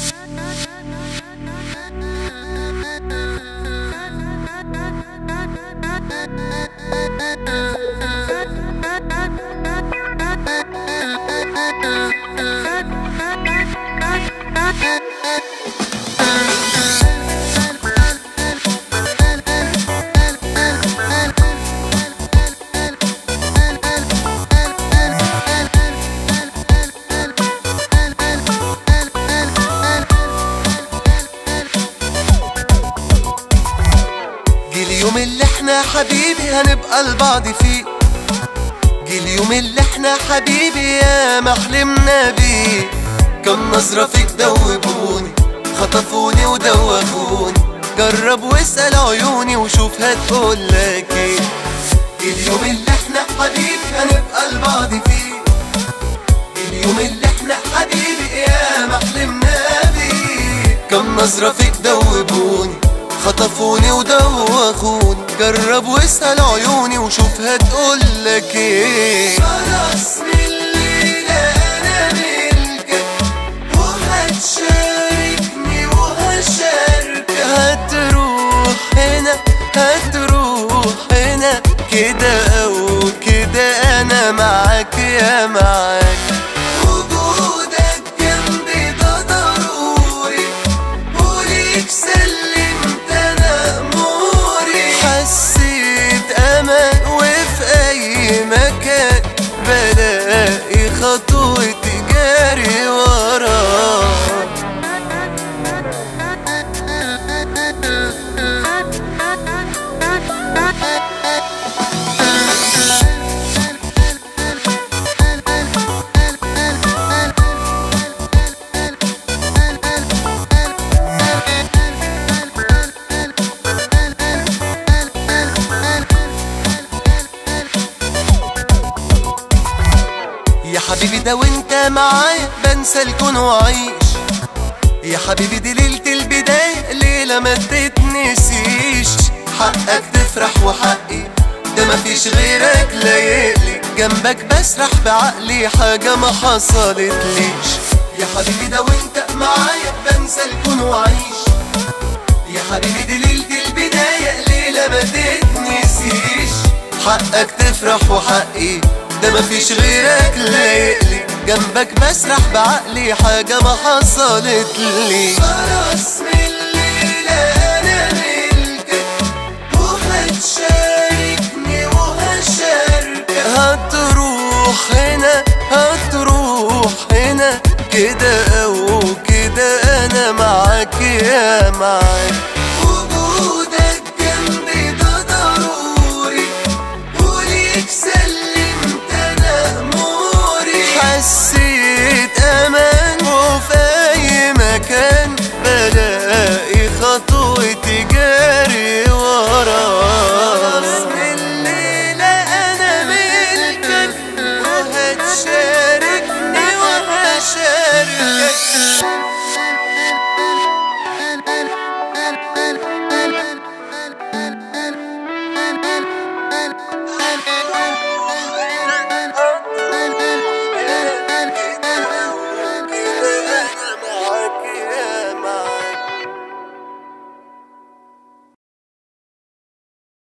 جه اليوم اللي احنا حبيبي هنبقى لبعض فيه جه اليوم اللي احنا حبيبي يا ما حلمنا بيه كم نظرة فيك دوبوني خطفوني ودوخوني جرب واسأل عيوني وشوف هتقولك ايه جه اليوم اللي احنا حبيبي هنبقى لبعض فيه اليوم اللي احنا حبيبي يا ما حلمنا بيه كم نظرة فيك دوبوني خطفوني ودوخوني جرب واسأل عيوني وشوف هتقولك ايه خلاص من الليلة انا ملكك وهتشاركني وهشاركك هتروح هنا هتروح هنا كده او كده انا معاك يا معاك وجودك جنبي ده ضروري وليك سلمت انا اموري حسيت امان وفي اي مكان بلاقي خطوتي جاري وراك يا حبيبي ده وانت معايا بنسى الكون واعيش يا حبيبي دي ليلة البداية ليلة ما تتنسيش حقك تفرح وحقي ده مفيش غيرك لايقلي جنبك بسرح بعقلي حاجة ما حصلتليش يا حبيبي ده وانت معايا بنسى الكون واعيش يا حبيبي دي ليلة البداية ليلة ما تتنسيش حقك تفرح وحقي ده مفيش غيرك لايقلي جنبك بسرح بعقلي حاجة ما حصلت لي خلاص من الليلة أنا ملكك وهتشاركني وهشاركك هتروح هنا هتروح هنا كده أو كده أنا معاك يا معاك وجودك جنبي ده ضروري وليك سلمت انا اموري حسيت